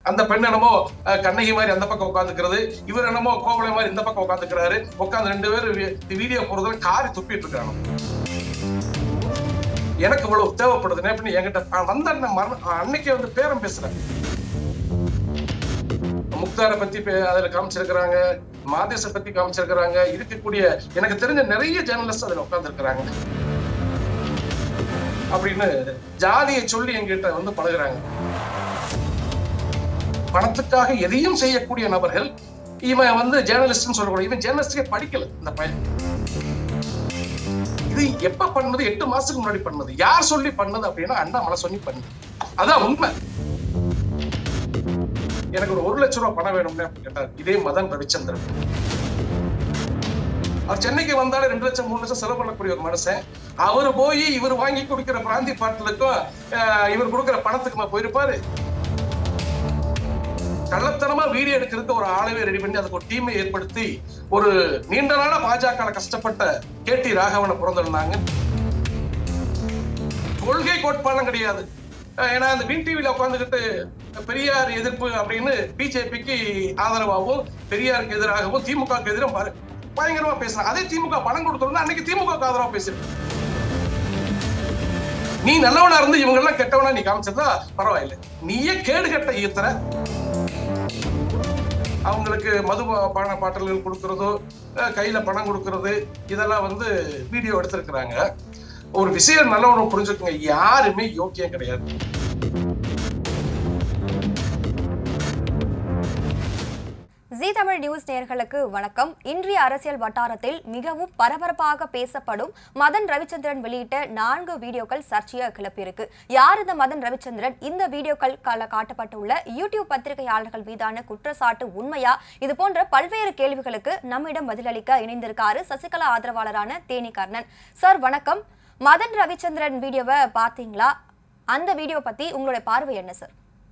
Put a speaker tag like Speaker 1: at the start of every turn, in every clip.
Speaker 1: அந்த பெண் என்னமோ அஹ், கண்ணகி மாதிரி அந்த பக்கம் உட்காந்துக்கிறது இவர் என்னமோ கோவலை மாதிரி இந்த பக்கம் உட்காந்துக்கிறாரு உட்காந்து ரெண்டு பேரும் வி- வீடியோ போறதுல காரி துப்பிட்டு இருக்காங்க எனக்கு இவ்வளவு தேவைப்படுது அப்படின்னு என்கிட்ட நான் வந்த அன்ன மரண அன்னைக்கே வந்து பேரம் பேசுறேன் முக்தாரை பத்தி பே- அதுல காமிச்சிருக்கிறாங்க மாதேச பத்தி காமிச்சிருக்கிறாங்க இருக்கக்கூடிய எனக்கு தெரிஞ்ச நிறைய ஜேர்னலிஸ்ட் அதுல உட்கார்ந்து இருக்கிறாங்க அப்படின்னு ஜாதியை சொல்லி என்கிட்ட வந்து பழகுறாங்க பணத்துக்காக எதையும் செய்யக்கூடிய நபர்கள் இவன் வந்து ஜேர்னலிஸ்ட்னு சொல்லக்கூடிய இவன் ஜேர்னலிஸ்டே படிக்கல இந்த பையன் இது எப்ப பண்ணது எட்டு மாசத்துக்கு முன்னாடி பண்ணது யார் சொல்லி பண்ணது அப்படின்னா அண்ணாமலை சொல்லி பண்ணது அதான் உண்மை எனக்கு ஒரு ஒரு லட்சம் ரூபாய் பணம் வேணும்னு அப்படி கேட்டார் இதே மதன் ரவிச்சந்திரன் அவர் சென்னைக்கு வந்தாலே ரெண்டு லட்சம் மூணு லட்சம் செலவு பண்ணக்கூடிய ஒரு மனுஷன் அவர் போய் இவர் வாங்கி கொடுக்கிற பிராந்தி பாட்டிலுக்கும் அஹ், இவர் கொடுக்கிற பணத்துக்குமா போயிருப்பாரு கள்ளத்தனமா வீடியோ எடுக்கிறதுக்கு ஒரு ஆளவே ரெடி பண்ணி அதுக்கு ஒரு டீமை ஏற்படுத்தி ஒரு நீண்ட நாளா பாஜக கஷ்டப்பட்ட கே டி ராகவனை பிறந்திருந்தாங்க கொள்கை கோட்பாடும் கிடையாது அஹ் ஏன்னா அந்த வின் டிவில உட்காந்துக்கிட்டு பெரியார் எதிர்ப்பு அப்படின்னு பிஜேபிக்கு ஆதரவாகவும் பெரியாருக்கு எதிராகவும் திமுகவுக்கு எதிரும் ப- பயங்கரமா பேசுறாங்க அதே திமுக பணம் கொடுத்தோம்னா அன்னைக்கு திமுக ஆதரவா பேசுறேன் நீ நல்லவனா இருந்து இவங்க எல்லாம் கெட்டவனா நீ காமிச்சிருந்தா பரவாயில்லை நீயே கேடு கட்ட ஈத்துற அவங்களுக்கு மது பா- பான பாட்டல்கள் கொடுக்கறதோ அஹ் கையில பணம் கொடுக்கறது இதெல்லாம் வந்து வீடியோ எடுத்திருக்கிறாங்க ஒரு விஷயம் நல்லவனும் புரிஞ்சுக்கோங்க யாருமே யோக்கியம் கிடையாது
Speaker 2: ஜி தமிழ் நியூஸ் நேயர்களுக்கு வணக்கம் இன்றைய அரசியல் வட்டாரத்தில் மிகவும் பரபரப்பாக பேசப்படும் மதன் ரவிச்சந்திரன் வெளியிட்ட நான்கு வீடியோக்கள் சர்ச்சையை கிளப்பியிருக்கு யார் இந்த மதன் ரவிச்சந்திரன் இந்த வீடியோக்கள் கால காட்டப்பட்டுள்ள யூடியூப் பத்திரிகையாளர்கள் மீதான குற்றச்சாட்டு உண்மையா இது போன்ற பல்வேறு கேள்விகளுக்கு நம்மிடம் பதிலளிக்க இணைந்திருக்காரு சசிகலா ஆதரவாளரான தேனி கர்ணன் சார் வணக்கம் மதன் ரவிச்சந்திரன் வீடியோவை பார்த்தீங்களா அந்த வீடியோ பத்தி உங்களுடைய பார்வை என்ன சார்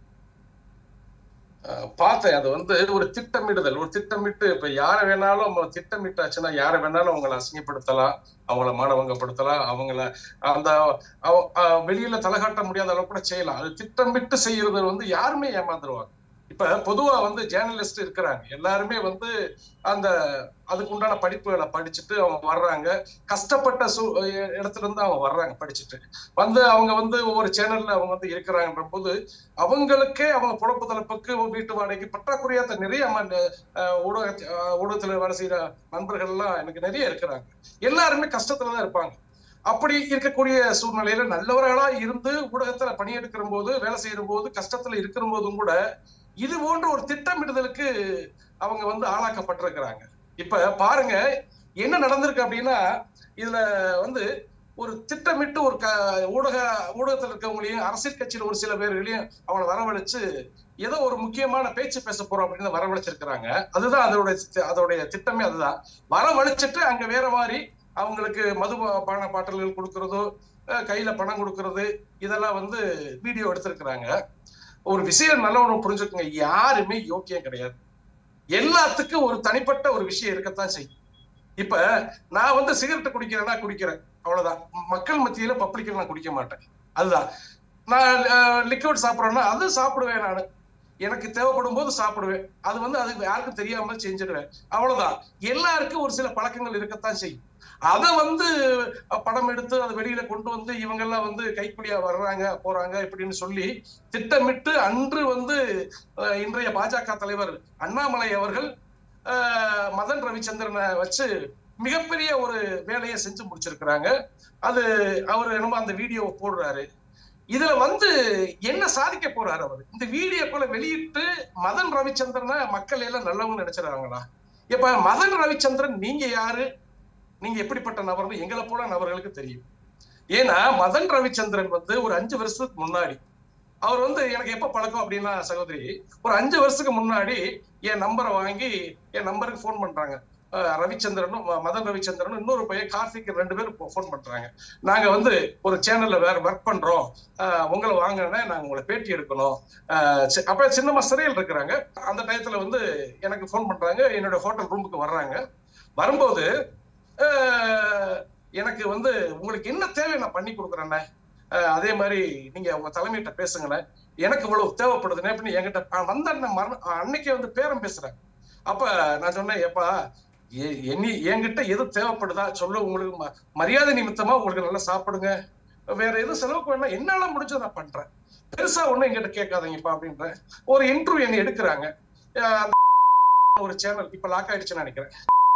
Speaker 1: அஹ் பார்த்தேன் அது வந்து ஒரு திட்டமிடுதல் ஒரு திட்டமிட்டு இப்ப யார வேணாலும் நம்ம திட்டமிட்டாச்சுன்னா யார வேணாலும் அவங்கள அசிங்கப்படுத்தலாம் அவங்கள மானவங்கப்படுத்தலாம் அவங்கள அந்த அவ- அஹ் வெளியில தலகாட்ட முடியாத அளவு கூட செய்யலாம் அது திட்டமிட்டு செய்யறது வந்து யாருமே ஏமாந்துருவாங்க இப்ப பொதுவா வந்து ஜேர்னலிஸ்ட் இருக்கிறாங்க எல்லாருமே வந்து அந்த அதுக்கு உண்டான படிப்புகளை படிச்சுட்டு அவங்க வர்றாங்க கஷ்டப்பட்ட சூ இடத்துல இருந்து அவங்க வர்றாங்க படிச்சுட்டு வந்து அவங்க வந்து ஒவ்வொரு சேனல்ல அவங்க வந்து இருக்கிறாங்கன்ற போது அவங்களுக்கே அவங்க பொழப்பு தலைப்புக்கு வீட்டு வாடகைக்கு பற்றாக்குறையா தான் நிறைய ம- அஹ் ஊடக அஹ் ஊடகத்துல வேலை செய்யற நண்பர்கள் எல்லாம் எனக்கு நிறைய இருக்கிறாங்க எல்லாருமே கஷ்டத்துல தான் இருப்பாங்க அப்படி இருக்கக்கூடிய சூழ்நிலையில நல்லவர்களா இருந்து ஊடகத்துல பணியெடுக்கிற போது வேலை செய்யற போது கஷ்டத்துல இருக்கிற போதும் கூட இது போன்ற ஒரு திட்டமிடுதலுக்கு அவங்க வந்து ஆளாக்கப்பட்டிருக்கிறாங்க இப்ப பாருங்க என்ன நடந்திருக்கு அப்படின்னா இதுல வந்து ஒரு திட்டமிட்டு ஒரு க ஊடக ஊடகத்தில் இருக்கவங்களையும் அரசியல் கட்சியில ஒரு சில பேர்களையும் அவனை வரவழைச்சு ஏதோ ஒரு முக்கியமான பேச்சு பேச போறோம் அப்படின்னு வரவழைச்சிருக்கிறாங்க அதுதான் அதோட தி- அதோடைய திட்டமே அதுதான் வரவழைச்சிட்டு அங்க வேற மாதிரி அவங்களுக்கு மது பா- பான பாட்டல்கள் கொடுக்கறதோ அஹ் கையில பணம் கொடுக்கறது இதெல்லாம் வந்து வீடியோ எடுத்திருக்கிறாங்க ஒரு விஷயம் நல்லவனும் புரிஞ்சுக்கோங்க யாருமே யோக்கியம் கிடையாது எல்லாத்துக்கும் ஒரு தனிப்பட்ட ஒரு விஷயம் இருக்கத்தான் செய்யும் இப்ப நான் வந்து சிகரெட் குடிக்கிறேன்னா குடிக்கிறேன் அவ்வளவுதான் மக்கள் மத்தியில பப்ளிக்ல நான் குடிக்க மாட்டேன் அதுதான் நான் லிக்விட் சாப்பிட்றேன்னா அது சாப்பிடுவேன் நான் எனக்கு தேவைப்படும் போது சாப்பிடுவேன் அது வந்து அது யாருக்கும் தெரியாம செஞ்சிடுவேன் அவ்வளவுதான் எல்லாருக்கும் ஒரு சில பழக்கங்கள் இருக்கத்தான் செய்யும் அதை வந்து அஹ், படம் எடுத்து அதை வெளியில கொண்டு வந்து இவங்க எல்லாம் வந்து கைக்குலியா வர்றாங்க போறாங்க இப்படின்னு சொல்லி திட்டமிட்டு அன்று வந்து அஹ், இன்றைய பாஜக தலைவர் அண்ணாமலை அவர்கள் அஹ், மதன் ரவிச்சந்திரனை வச்சு மிகப்பெரிய ஒரு வேலையை செஞ்சு முடிச்சிருக்கிறாங்க அது அவர் என்னமோ அந்த வீடியோ போடுறாரு இதுல வந்து என்ன சாதிக்க போறாரு அவர் இந்த வீடியோக்குள்ள வெளியிட்டு மதன் ரவிச்சந்திரனை மக்கள் எல்லாம் நல்லவங்க நினைச்சிடறாங்களா இப்ப மதன் ரவிச்சந்திரன் நீங்க யாரு நீங்க எப்படிப்பட்ட நபர்னு எங்களை போல நபர்களுக்கு தெரியும் ஏன்னா மதன் ரவிச்சந்திரன் வந்து ஒரு அஞ்சு வருஷத்துக்கு முன்னாடி அவர் வந்து எனக்கு எப்ப பழக்கம் அப்படின்னா சகோதரி ஒரு அஞ்சு வருஷத்துக்கு முன்னாடி என் நம்பரை வாங்கி என் நம்பருக்கு ஃபோன் பண்றாங்க அஹ் ரவிச்சந்திரனும் ம- மதன் ரவிச்சந்திரனும் இன்னொரு பையன் கார்த்திக் ரெண்டு பேரும் ஃபோன் பண்றாங்க நாங்க வந்து ஒரு சேனல்ல வேற ஒர்க் பண்றோம் அஹ் உங்களை வாங்கினே நாங்க உங்களை பேட்டி எடுக்கணும் அஹ் சி- அப்ப சின்னம்மா சிறையில் இருக்கிறாங்க அந்த டயத்துல வந்து எனக்கு ஃபோன் பண்றாங்க என்னோட ஹோட்டல் ரூமுக்கு வர்றாங்க வரும்போது அஹ், எனக்கு வந்து உங்களுக்கு என்ன தேவை நான் பண்ணி கொடுக்குறேண்ணே அஹ், அதே மாதிரி நீங்க உங்க தலைமையிட்ட பேசுங்கண்ணே எனக்கு இவ்வளவு தேவைப்படுதுன்னு அப்படின்னு என்கிட்ட அஹ் வந்த அண்ணன் மரண- அன்னைக்கே வந்து பேரம் பேசுறேன் அப்ப நான் சொன்னேன் ஏப்பா எ- என்னி என்கிட்ட எது தேவைப்படுதா சொல்ல உங்களுக்கு ம- மரியாதை நிமித்தமா உங்களுக்கு நல்லா சாப்பிடுங்க வேற எதுவும் செலவுக்கு வேணா என்னால முடிஞ்சதை நான் பண்றேன் பெருசா ஒண்ணும் என்கிட்ட கேட்காதீங்கப்பா அப்படின்றேன் ஒரு இன்டர்வியூ என்னை எடுக்கிறாங்க அஹ் அந்த ஒரு சேனல் இப்ப லாக் ஆயிடுச்சுன்னு நினைக்கிறேன்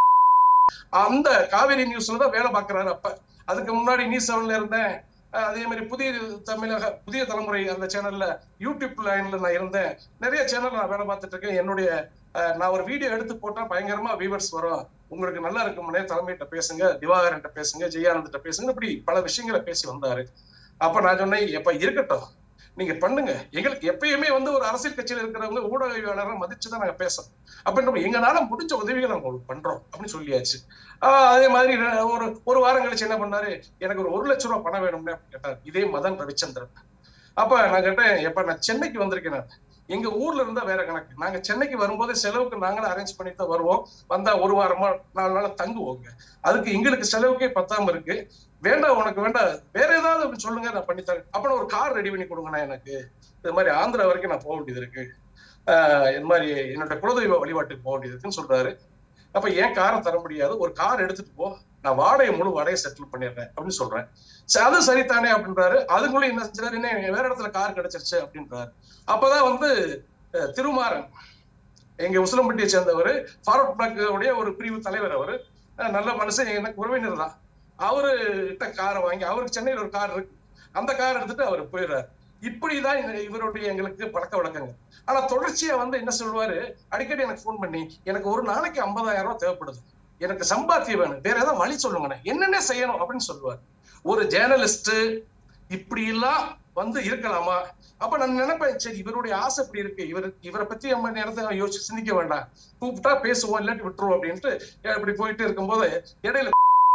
Speaker 1: அந்த காவேரி நியூஸ்ல தான் வேலை பார்க்கறாரு அப்ப அதுக்கு முன்னாடி நியூஸ் செவன்ல இருந்தேன் அஹ் அதே மாதிரி புதிய தமிழக புதிய தலைமுறை அந்த சேனல்ல யூடியூப் லைன்ல நான் இருந்தேன் நிறைய சேனல் நான் வேலை பார்த்துட்டு இருக்கேன் என்னுடைய அஹ், நான் ஒரு வீடியோ எடுத்து போட்டா பயங்கரமா வியூவர்ஸ் வரும் உங்களுக்கு நல்லா இருக்கும்னே தலைமையிட்ட பேசுங்க திவாகரன்ட்ட பேசுங்க ஜெயானந்த்ட்ட பேசுங்க இப்படி பல விஷயங்களை பேசி வந்தாரு அப்ப நான் சொன்னேன் எப்ப இருக்கட்டும் நீங்க பண்ணுங்க எங்களுக்கு எப்பயுமே வந்து ஒரு அரசியல் கட்சியில இருக்கிறவங்க ஊடகவியாளரை மதிச்சுதான் நாங்க பேசுறோம் அப்படின்ற எங்களால முடிஞ்ச உதவிகளை நாங்க உங்களுக்கு பண்றோம் அப்படின்னு சொல்லியாச்சு ஆஹ் அதே மாதிரி நான் ஒரு ஒரு வாரம் கழிச்சு என்ன பண்ணாரு எனக்கு ஒரு ஒரு லட்சம் ரூபாய் பணம் வேணும்னு கேட்டார் இதே மதன் ரவிச்சந்திரன் அப்ப நான் கேட்டேன் எப்ப நான் சென்னைக்கு வந்திருக்கேன் நான். எங்க ஊர்ல இருந்தா வேற கணக்கு நாங்க சென்னைக்கு வரும்போது செலவுக்கு நாங்களே அரேஞ்ச் பண்ணி தான் வருவோம் வந்தா ஒரு வாரமா நாலு நாள் தங்குவோங்க அதுக்கு எங்களுக்கு செலவுக்கே பத்தாம இருக்கு வேண்டாம் உனக்கு வேண்டாம் வேற ஏதாவது அப்படி சொல்லுங்க நான் பண்ணி தரேன் அப்புறம் ஒரு கார் ரெடி பண்ணி கொடுங்கண்ணா எனக்கு இது மாதிரி ஆந்திரா வரைக்கும் நான் போக வேண்டியது இருக்கு ஆஹ் இது மாதிரி என்னோட குலதெய்வ வழிபாட்டுக்கு போக வேண்டியது இருக்குன்னு சொல்றாரு அப்ப ஏன் காரை தர முடியாது ஒரு கார் எடுத்துட்டு போ நான் வாடகை முழு வாடகை செட்டில் பண்ணிடுறேன் அப்படின்னு சொல்றேன் சரி, அது சரிதானே அப்படின்றாரு அதுக்குள்ள என்ன செஞ்சாரு என்ன வேற இடத்துல கார் கிடைச்சிருச்சு அப்படின்றாரு அப்பதான் வந்து அஹ், திருமாறன் எங்க உசிலம்பட்டியை சேர்ந்தவர் ஃபார்வர்ட் பிளாக் உடைய ஒரு பிரிவு தலைவர் அவரு அஹ், நல்ல மனுஷன் எனக்கு உறவினர் தான் அவரு கிட்ட காரை வாங்கி அவருக்கு சென்னையில் ஒரு கார் இருக்கு அந்த கார் எடுத்துட்டு அவர் போயிடுறாரு இப்படிதான் இந்த- இவருடைய எங்களுக்கு பழக்க வழக்கங்கள் ஆனா தொடர்ச்சியா வந்து என்ன சொல்லுவாரு அடிக்கடி எனக்கு ஃபோன் பண்ணி எனக்கு ஒரு நாளைக்கு ஐம்பதாயிரம் ரூபாய் தேவைப்படுது எனக்கு சம்பாத்தியம் வேணும் வேற ஏதாவது வழி சொல்லுங்கண்ணே என்னென்ன செய்யணும் அப்படின்னு சொல்லுவார் ஒரு ஜேர்னலிஸ்ட் இப்படி எல்லாம் வந்து இருக்கலாமா அப்ப நான் நினைப்பேன் சரி இவருடைய ஆசை இப்படி இருக்கு இவர் இவரை பத்தி நம்ம நேரத்தை யோசிச்சு சிந்திக்க வேண்டாம் கூப்பிட்டா பேசுவோம் இல்லாட்டி விட்டுருவோம் அப்படின்ட்டு இப்படி போயிட்டு இருக்கும்போது இடையில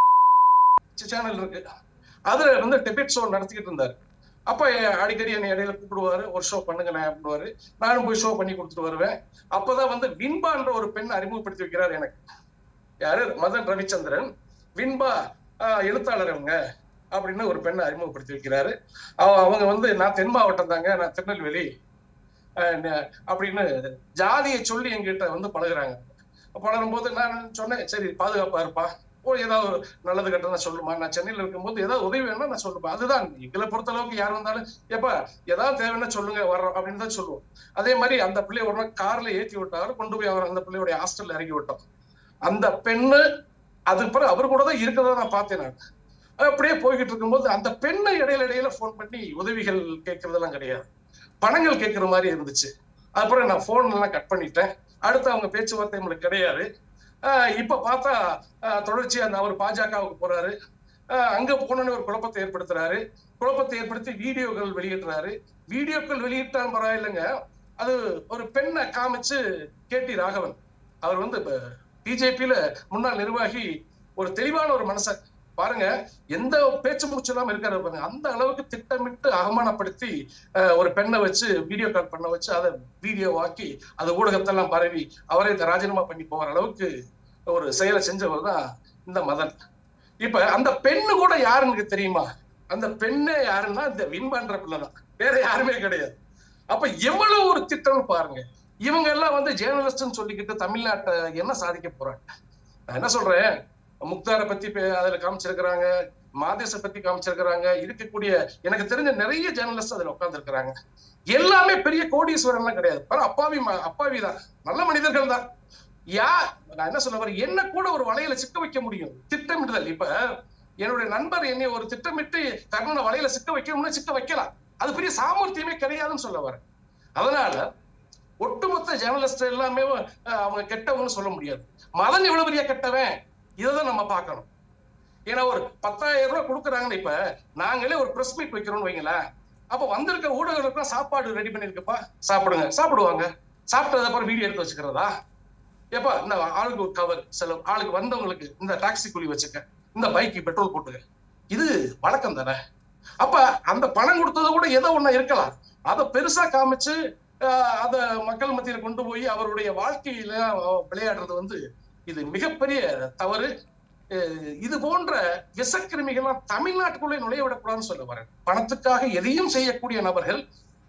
Speaker 1: சேனல் இருக்கு அதுல வந்து டெபிட் ஷோ நடத்திக்கிட்டு இருந்தாரு அப்ப அடிக்கடி என்னை இடையில கூப்பிடுவாரு ஒரு ஷோ பண்ணுங்கண்ணே அப்படின்னுவாரு நானும் போய் ஷோ பண்ணி கொடுத்துட்டு வருவேன் அப்பதான் வந்து வின்பான்ற ஒரு பெண் அறிமுகப்படுத்தி வைக்கிறார் எனக்கு யாரு மதன் ரவிச்சந்திரன் வின்பா ஆஹ், எழுத்தாளர் அவங்க அப்படின்னு ஒரு பெண்ணை அறிமுகப்படுத்தி வைக்கிறாரு அவ- அவங்க வந்து நான் தென் மாவட்டம் தாங்க நான் திருநெல்வேலி ஆஹ், ந- அப்படின்னு ஜாதியை சொல்லி எங்கிட்ட வந்து பழகுறாங்க பழகும் போது நான் சொன்னேன் சரி பாதுகாப்பா இருப்பா ஓ ஏதாவது ஒரு நல்லது கெட்டதா சொல்லுமா நான் சென்னையில இருக்கும்போது ஏதாவது உதவி வேணும்னா நான் சொல்லுப்பேன் அதுதான் எங்களை பொறுத்த அளவுக்கு யார் வந்தாலும் எப்பா ஏதாவது தேவைன்னா சொல்லுங்க வர்றோம் அப்படின்னு தான் சொல்லுவோம் அதே மாதிரி அந்த பிள்ளைய ஒரு நாள் கார்ல ஏத்தி விட்டாரு கொண்டு போய் அவர் அந்த பிள்ளையோட ஹாஸ்டல்ல இறக்கி விட்டோம் அந்த பெண்ணு அதுக்கு பிறகு அவர் கூட தான் இருக்கிறதா நான் பார்த்தேன் நான் அப்படியே போய்கிட்டு இருக்கும்போது அந்த பெண்ணு இடையில இடையில ஃபோன் பண்ணி உதவிகள் கேட்கறதெல்லாம் கிடையாது பணங்கள் கேட்கிற மாதிரி இருந்துச்சு அப்புறம் நான் போன் எல்லாம் கட் பண்ணிட்டேன் அடுத்து அவங்க பேச்சுவார்த்தை நம்மளுக்கு கிடையாது ஆஹ் இப்ப பார்த்தா ஆஹ் தொடர்ச்சியா அந்த அவர் பாஜகவுக்கு போறாரு ஆஹ் அங்க போனோன்னு ஒரு குழப்பத்தை ஏற்படுத்துறாரு குழப்பத்தை ஏற்படுத்தி வீடியோக்கள் வெளியிடுறாரு வீடியோக்கள் வெளியிட்டாலும் பரவாயில்லைங்க அது ஒரு பெண்ணை காமிச்சு கேடி ராகவன் அவர் வந்து பிஜேபியில முன்னாள் நிர்வாகி ஒரு தெளிவான ஒரு மனுஷன் பாருங்க எந்த பேச்சு முடிச்செல்லாம் இருக்காரு பாருங்க அந்த அளவுக்கு திட்டமிட்டு அவமானப்படுத்தி அஹ், ஒரு பெண்ணை வச்சு வீடியோ கால் பண்ண வச்சு அதை வீடியோ ஆக்கி அது ஊடகத்தெல்லாம் பரவி அவரை இந்த ராஜினாமா பண்ணி போற அளவுக்கு ஒரு செயலை செஞ்சவர் தான் இந்த மதன் இப்ப அந்த பெண்ணு கூட யாருன்னு எனக்கு தெரியுமா அந்த பெண்ணே யாருன்னா இந்த விண்பன்ற பிள்ளை தான் வேற யாருமே கிடையாது அப்ப எவ்வளவு ஒரு திட்டம்னு பாருங்க இவங்க எல்லாம் வந்து ஜேர்னலிஸ்ட்னு சொல்லிக்கிட்டு தமிழ்நாட்டை என்ன சாதிக்க போறாங்க நான் என்ன சொல்றேன் முக்தாரை பத்தி பே- அதுல காமிச்சிருக்கிறாங்க மாதேச பத்தி காமிச்சிருக்கிறாங்க இருக்கக்கூடிய எனக்கு தெரிஞ்ச நிறைய ஜேர்னலிஸ்ட் அதுல உட்கார்ந்து இருக்கிறாங்க எல்லாமே பெரிய கோடீஸ்வரன்லாம் கிடையாது பாரு அப்பாவி ம- அப்பாவி தான் நல்ல மனிதர்கள் தான் யா நான் என்ன சொல்ல வரேன் என்ன கூட ஒரு வலையில சிக்க வைக்க முடியும் திட்டமிடுதல் இப்ப என்னுடைய நண்பர் என்னை ஒரு திட்டமிட்டு கர்ணனை வலையில சிக்க வைக்கணும்னு சிக்க வைக்கலாம் அது பெரிய சாமர்த்தியமே கிடையாதுன்னு சொல்ல வரேன் அதனால ஒட்டுமொத்த ஜேர்னலிஸ்ட் எல்லாமே அஹ், அவங்க கெட்டவங்கன்னு சொல்ல முடியாது மதன் எவ்வளவு பெரிய கெட்டவன் இதைதான் நம்ம பார்க்கணும் ஏன்னா ஒரு பத்தாயிரம் ரூபாய் கொடுக்குறாங்கன்னு இப்ப நாங்களே ஒரு பிரஸ் மீட் வைக்கிறோம்னு வைங்களேன் அப்ப வந்திருக்க ஊடகங்களுக்கும் சாப்பாடு ரெடி பண்ணிருக்கப்பா சாப்பிடுங்க சாப்பிடுவாங்க சாப்பிட்டது அப்புறம் வீடியோ எடுத்து வச்சுக்கிறதா ஏப்பா இந்த ஆளுக்கு ஒரு கவர் செலவு ஆளுக்கு வந்தவங்களுக்கு இந்த டாக்ஸி கூலி வச்சுக்க இந்த பைக்கு பெட்ரோல் போட்டுக்க இது வழக்கம் தானே அப்ப அந்த பணம் கொடுத்தது கூட ஏதோ ஒண்ணு இருக்கலாம் அதை பெருசா காமிச்சு ஆஹ், அத மக்கள் மத்தியில கொண்டு போய் அவருடைய வாழ்க்கையில அஹ், விளையாடுறது வந்து இது மிகப்பெரிய தவறு அஹ், இது போன்ற விஷக்கிருமிகள்லாம் தமிழ்நாட்டுக்குள்ளே நுழைய விடக்கூடாதுன்னு சொல்ல வரேன் பணத்துக்காக எதையும் செய்யக்கூடிய நபர்கள்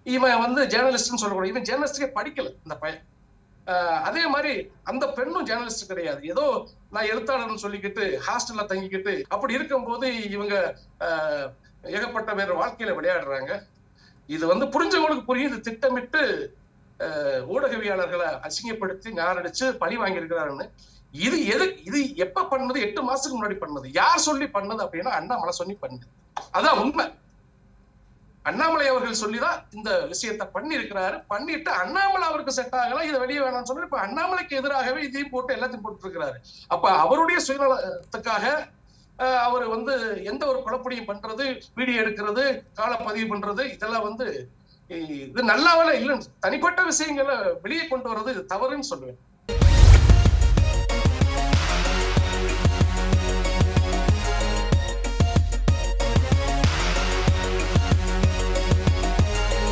Speaker 1: இவன் வந்து ஜேர்னலிஸ்ட்னு சொல்லக்கூடாது இவன் ஜேர்னலிஸ்டே படிக்கல இந்த பையன் ஆஹ் அதே மாதிரி அந்த பெண்ணும் ஜேர்னலிஸ்ட் கிடையாது ஏதோ நான் எழுத்தாளர்னு சொல்லிக்கிட்டு ஹாஸ்டல்ல தங்கிக்கிட்டு அப்படி இருக்கும்போது இவங்க ஆஹ் ஏகப்பட்ட பேர் வாழ்க்கையில விளையாடுறாங்க இது வந்து புரிஞ்சவங்களுக்கு புரியுது திட்டமிட்டு ஆஹ் ஊடகவியாளர்களை அசிங்கப்படுத்தி ஞானடிச்சு பழி வாங்கியிருக்கிறாருன்னு இது எது இது எப்ப பண்ணது எட்டு மாசத்துக்கு முன்னாடி பண்ணது யார் சொல்லி பண்ணது அப்படின்னா அண்ணாமலை சொல்லி பண்ணது அதான் உண்மை அண்ணாமலை அவர்கள் சொல்லிதான் இந்த விஷயத்த பண்ணி இருக்கிறாரு பண்ணிட்டு அண்ணாமலை அவருக்கு செட் ஆகல இதை வெளியே வேணாம்னு சொல்லி இப்ப அண்ணாமலைக்கு எதிராகவே இதையும் போட்டு எல்லாத்தையும் போட்டு இருக்கிறாரு அப்ப அவருடைய சுயநலத்துக்காக அஹ், அவர் வந்து எந்த ஒரு குழப்படியும் பண்றது வீடியோ எடுக்கிறது கால பதிவு பண்றது இதெல்லாம் வந்து இ- இது நல்லாவல இல்லைன்னு தனிப்பட்ட விஷயங்களை வெளியே கொண்டு வர்றது இது தவறுன்னு சொல்லுவேன்